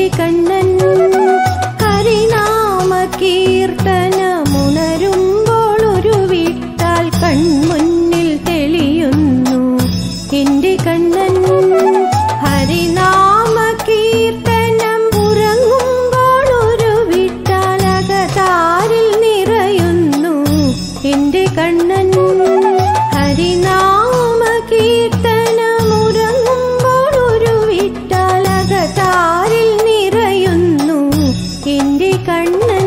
എന്റെ കണ്ണൻ ഹരിനാമ കീർത്തനമുണരുമ്പോൾ ഒരു വിട്ടാൽ കൺമുന്നിൽ തെളിയുന്നു എന്റെ കണ്ണൻ ഹരിനാമ കീർത്തനം ഉറങ്ങുമ്പോൾ ഒരു വിട്ടാൽ അകതാരിൽ നിറയുന്നു എന്റെ കണ്ണൻ ഹരിനാമ കീർത്തനമുറങ്ങുമ്പോൾ ഒരു വിട്ടാൽ അകതാരിൽ നിറയുന്നു എന്റെ കണ്ണൻ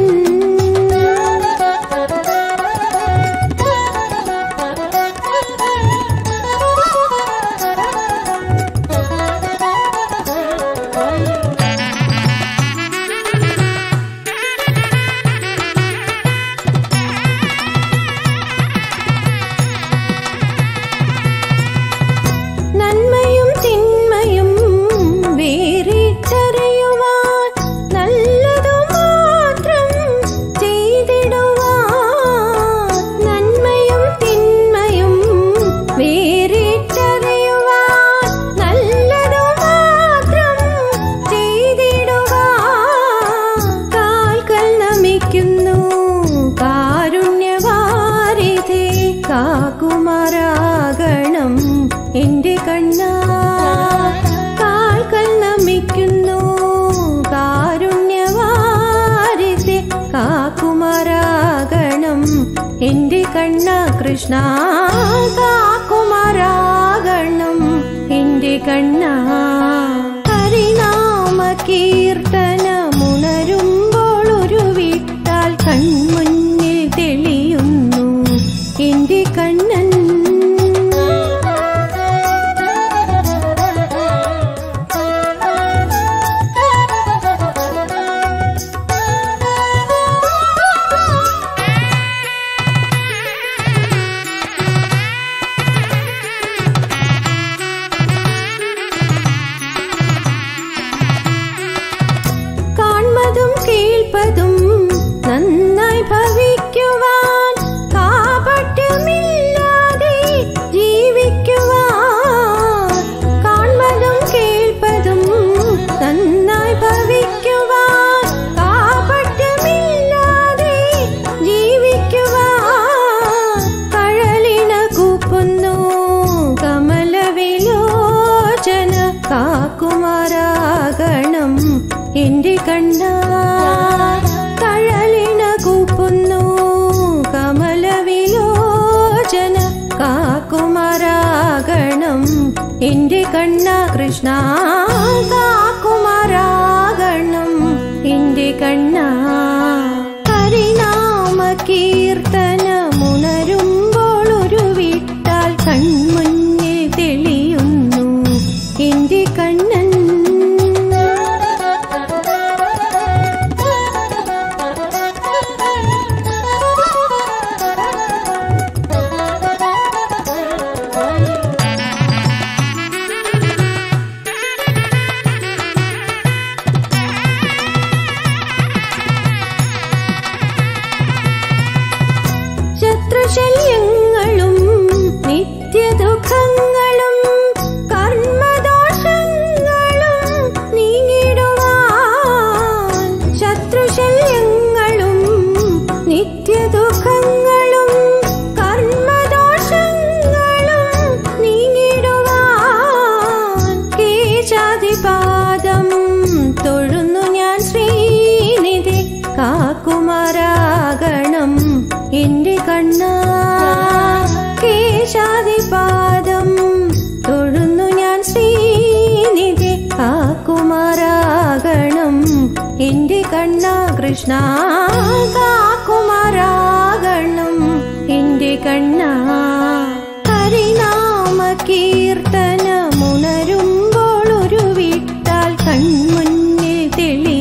നന്മയും തിന്മയും വേറിട്ടറിയുവാൻ നല്ലതു മാത്രം ചെയ്തിടുവാൻ നന്മയും തിന്മയും വേറിട്ടറിയുവാൻ നല്ലതു മാത്രം ചെയ്തിടുവാൻ കാൽക്കൽ നമിക്കുന്നു കാരുണ്യവാരിധി കാക്കുമാരാകണം എന്റെ കണ്ണ കാൽക്കൽ നമിക്കുന്നു കാരുണ്യവാരിധി കാക്കുമാരാകണം എന്റെ കണ്ണ കൃഷ്ണ കാക്കുമാരാകണം എന്റെ കണ്ണ ഹരിനാമ കീർത്തനമുണരുമ്പോൾ ഒരു വിട്ടാൽ കൺമുന്നിൽ തെളിയുന്നു എന്റെ കണ്ണൻ കാൺമതും കേൾപ്പതും നന്നായി ഭവിക്കുവാൻ കാപട്യമില്ലാതെ ജീവിക്കുവാൻ കാൺമതും കേൾപ്പതും നന്നായി ഭവിക്കുവാൻ കാപട്യമില്ലാതെ ജീവിക്കുവാൻ കഴലിണ കൂപ്പുന്നു കമലവിലോചന കാക്കുമാരാകണം എന്റെ കണ്ണ കഴലിണ കൂപ്പുന്നു കമലവിലോചന കാക്കുമാരാകണം എന്റെ കണ്ണ കൃഷ്ണ കാക്കുമാരാകണം എന്റെ കണ്ണ ഹരിനാമ കീർത്തനമുണരുമ്പോൾ ഒരു വിട്ടാൽ കൺമുന്നിൽ തെളിയുന്നു എന്റെ കണ്ണൻ ശത്രുശല്യങ്ങളും നിത്യദുഃഖങ്ങളും കർമ്മദോഷങ്ങളും നീങ്ങിടുവാൻ ശത്രുശല്യങ്ങളും നിത്യദുഃഖങ്ങളും കർമ്മദോഷങ്ങളും നീങ്ങിടുവാൻ കേശാതിപാദം തൊഴുന്നു ഞാൻ ശ്രീനിധി കാക്കുമാരാകണം എന്റെ കണ്ണ കേശാതിപാദം തൊഴുന്നു ഞാൻ ശ്രീനിധി കാക്കുമാരാകണം എന്റെ കണ്ണ കൃഷ്ണ കാക്കുമാരാകണം എന്റെ കണ്ണ ഹരിനാമ കീർത്തനമുണരുമ്പോൾ ഒരു വിട്ടാൽ കൺമുന്നിൽ തെളി